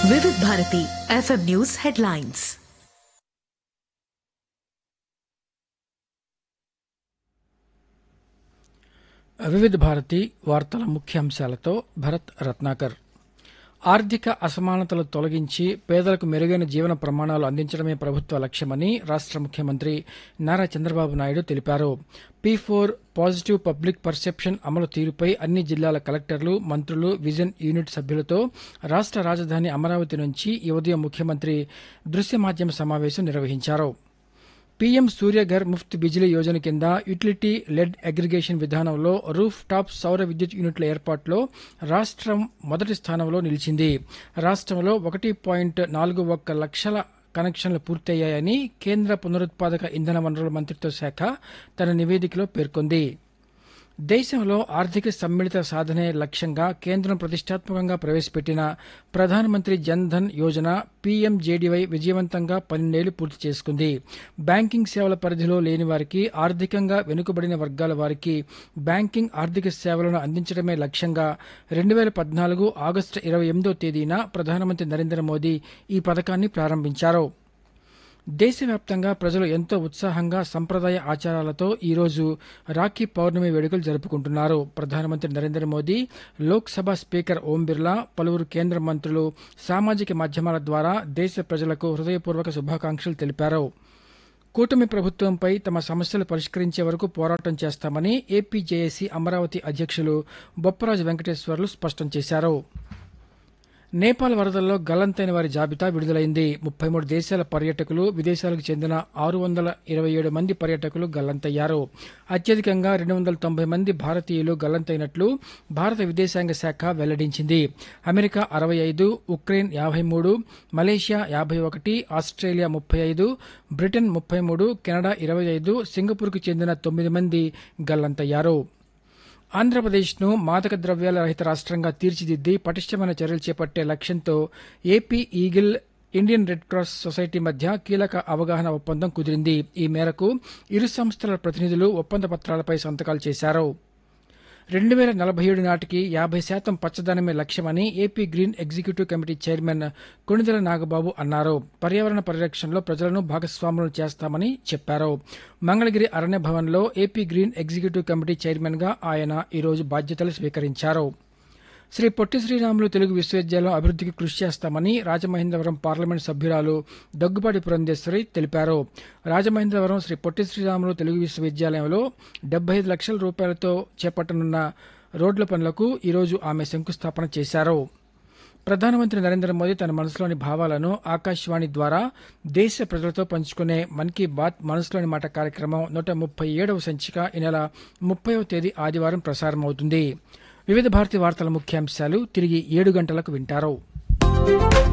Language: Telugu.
వివిధ భారతి ఎఫ్ఎం న్యూస్ హెడ్లైన్స్ వివిధ భారతి వార్తల ముఖ్యాంశాలతో భరత్ రత్నాకర్ ఆర్థిక అసమానతలు తొలగించి పేదలకు మెరుగైన జీవన ప్రమాణాలు అందించడమే ప్రభుత్వ లక్ష్యమని రాష్ట ముఖ్యమంత్రి నారా చంద్రబాబు నాయుడు తెలిపారు P four positive public perception అమలు తీరుపై అన్ని జిల్లాల కలెక్టర్లు మంత్రులు విజన్ యూనిట్ సభ్యులతో రాష్ట రాజధాని అమరావతి నుంచి ఈ ఉదయం ముఖ్యమంత్రి దృశ్య మాధ్యమ సమావేశం నిర్వహించారు పీఎం సూర్యఘర్ ముఫ్త్ బిజిలీ యోజన కింద యూటిలిటీ లెడ్ అగ్రిగేషన్ విధానంలో రూఫ్ టాప్ సౌర విద్యుత్ యూనిట్ల ఏర్పాటులో రాష్ట్రం మొదటి స్థానంలో నిలిచింది రాష్ట్రంలో ఒకటి పాయింట్ నాలుగు ఒక్క లక్షల కనెక్షన్లు పూర్తయ్యాయని కేంద్ర పునరుత్పాదక ఇంధన వనరుల మంత్రిత్వ శాఖ తన నివేదికలో పేర్కొంది దేశంలో ఆర్థిక సమ్మిళిత సాధనే లక్ష్యంగా కేంద్రం ప్రతిష్టాత్మకంగా ప్రవేశపెట్టిన ప్రధానమంత్రి జన్ ధన్ యోజన పీఎంజేడీవై విజయవంతంగా పన్నెండేళ్లు పూర్తి చేసుకుంది బ్యాంకింగ్ సేవల పరిధిలో లేని వారికి ఆర్థికంగా వెనుకబడిన వర్గాల వారికి బ్యాంకింగ్ ఆర్థిక సేవలను అందించడమే లక్ష్యంగా రెండు వేల పద్నాలుగు ఆగస్టు ఇరవై ఎనిమిదో తేదీన ప్రధానమంత్రి నరేంద్ర మోదీ ఈ పథకాన్ని ప్రారంభించారు దేశవ్యాప్తంగా ప్రజలు ఎంతో ఉత్సాహంగా సంప్రదాయ ఆచారాలతో ఈరోజు రాఖీ పౌర్ణమి వేడుకలు జరుపుకుంటున్నారు ప్రధానమంత్రి నరేంద్ర మోదీ లోక్సభ స్పీకర్ ఓం బిర్లా పలువురు కేంద్ర మంత్రులు సామాజిక మాధ్యమాల ద్వారా దేశ ప్రజలకు హృదయపూర్వక శుభాకాంక్షలు తెలిపారు కూటమి ప్రభుత్వంపై తమ సమస్యలు పరిష్కరించే వరకు పోరాటం చేస్తామని ఏపీజేఏసీ అమరావతి అధ్యక్షులు బొప్పరాజు వెంకటేశ్వర్లు స్పష్టం చేశారు నేపాల్ వరదల్లో గల్లంతైన వారి జాబితా విడుదలైంది ముప్పై మూడు దేశాల పర్యాటకులు విదేశాలకు చెందిన ఆరు వందల ఇరవై ఏడు మంది పర్యాటకులు గల్లంతయ్యారు అత్యధికంగా రెండు వందల తొంభై మంది భారతీయులు గల్లంతైనట్లు భారత విదేశాంగ శాఖ వెల్లడించింది అమెరికా అరవై ఐదు ఉక్రెయిన్ యాభై మూడు మలేషియా యాభై ఒకటి ఆస్ట్రేలియా ముప్పై ఐదు బ్రిటన్ ముప్పై మూడు కెనడా ఇరవై ఐదు సింగపూర్కు చెందిన తొమ్మిది మంది గల్లంతయ్యారు ఆంధ్రప్రదేశ్ను మాదక ద్రవ్యాల రహిత రాష్ట్రంగా తీర్చిదిద్ది పటిష్టమైన చర్యలు చేపట్టే లక్ష్యంతో AP eagle Indian red cross society మధ్య కీలక అవగాహన ఒప్పందం కుదిరింది ఈ మేరకు ఇరు సంస్థల ప్రతినిధులు ఒప్పంద పత్రాలపై సంతకాలు చేశారు రెండు వేల నలభై ఏడు నాటికి యాభై శాతం పచ్చదనమే లక్ష్యమని AP green executive committee chairman Konidela Nagababu అన్నారు పర్యావరణ పరిరక్షణలో ప్రజలను భాగస్వాములను చేస్తామని చెప్పారు మంగళగిరి అరణ్య భవన్లో ఏపీ గ్రీన్ ఎగ్జిక్యూటివ్ కమిటీ చైర్మన్గా ఆయన ఈరోజు బాధ్యతలు స్వీకరించారు శ్రీ పొట్టి శ్రీరాములు తెలుగు విశ్వవిద్యాలయం అభివృద్ధికి కృషి చేస్తామని రాజమహేంద్రవరం పార్లమెంట్ సభ్యురాలు దగ్గుబాటి పురంధేశ్వరి తెలిపారు రాజమహేంద్రవరం శ్రీ పొట్టి శ్రీరాములు తెలుగు విశ్వవిద్యాలయంలో డెబ్బై ఐదు లక్షల రూపాయలతో చేపట్టనున్న రోడ్ల పనులకు ఈరోజు ఆమె శంకుస్థాపన చేశారు ప్రధానమంత్రి నరేంద్ర మోదీ తన మనసులోని భావాలను ఆకాశవాణి ద్వారా దేశ ప్రజలతో పంచుకునే మన్ కీ బాత్ మనసులోని మాట కార్యక్రమం నూట ముప్పై ఏడవ సంచిక ఈ నెల ముప్పైవ తేదీ ఆదివారం ప్రసారమవుతుంది వివిధ భారతి వార్తల ముఖ్యాంశాలు తిరిగి ఏడు గంటలకు వింటారు